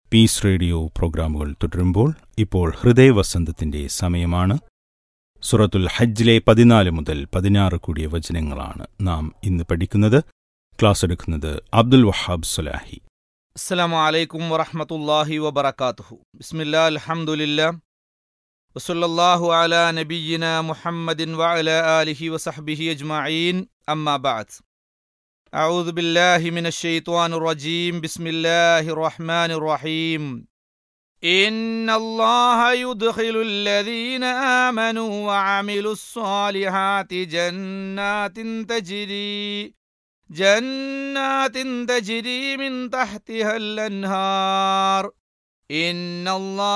piece radio പ്രോഗ്രാമുകൾ തുടരുമ്പോൾ ഇപ്പോൾ ഹൃദയവസന്തത്തിന്റെ സമയമാണ് സുറത്തുൽ ഹജ്ജിലെ പതിനാല് മുതൽ പതിനാറ് കൂടിയ വചനങ്ങളാണ് നാം ഇന്ന് പഠിക്കുന്നത് ക്ലാസ് എടുക്കുന്നത് അബ്ദുൽ വഹാബ് സുലാഹി السلام عليكم ورحمة الله وبركاته بسم الله الحمد لله وصلى الله على نبينا محمد وعلى آله وصحبه أجمعين أما بعد أعوذ بالله من الشيطان الرجيم بسم الله الرحمن الرحيم إن الله يدخل الذين آمنوا وعملوا الصالحات جنات تجري جنات تجري من تحتها الأنهار إن الله